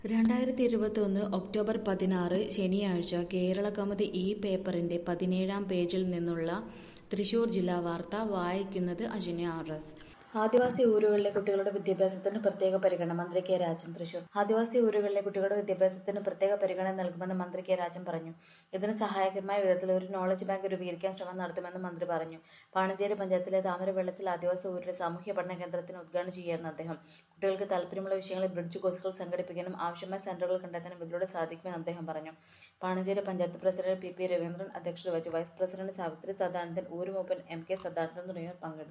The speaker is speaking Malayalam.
രണ്ടായിരത്തി ഇരുപത്തൊന്ന് ഒക്ടോബർ പതിനാറ് ശനിയാഴ്ച കേരള കൗമുദി ഈ പേപ്പറിന്റെ പതിനേഴാം പേജിൽ നിന്നുള്ള തൃശൂർ ജില്ലാ വാർത്ത വായിക്കുന്നത് അജന്യ ആർ എസ് ആദിവാസി ഊരുകളിലെ കുട്ടികളുടെ വിദ്യാഭ്യാസത്തിന് പ്രത്യേക പരിഗണന മന്ത്രി കെ രാജൻ തൃശൂർ ആദിവാസി ഊരുകളിലെ കുട്ടികളുടെ വിദ്യാഭ്യാസത്തിന് പ്രത്യേക പരിഗണന നൽകുമെന്ന് മന്ത്രി കെ രാജൻ പറഞ്ഞു ഇതിന് സഹായകരമായ വിധത്തിൽ ഒരു നോളജ് ബാങ്ക് രൂപീകരിക്കാൻ ശ്രമം നടത്തുമെന്ന് മന്ത്രി പറഞ്ഞു പാണഞ്ചേരി പഞ്ചായത്തിലെ താമരവെള്ളച്ചിൽ ആദിവാസി ഊരിലെ സാമൂഹ്യ പഠന കേന്ദ്രത്തിന് ഉദ്ഘാടനം ചെയ്യായിരുന്നു അദ്ദേഹം കുട്ടികൾക്ക് താല്പര്യമുള്ള വിഷയങ്ങളിൽ ബ്രിഡ്ജ് കോഴ്സുകൾ സംഘടിപ്പിക്കാനും ആവശ്യമായ സെന്ററുകൾ കണ്ടെത്താനും ഇതിലൂടെ സാധിക്കുമെന്ന് അദ്ദേഹം പറഞ്ഞു Panancherry panchayat president P P Raveendran അധ്യക്ഷത വഹിച്ചു വൈസ് പ്രസിഡന്റ് സാവിത്രി സദാനന്ദൻ ഊരുമൂപ്പൻ എം കെ സദാനന്ദൻ തുടങ്ങിയവർ പങ്കെടുത്തു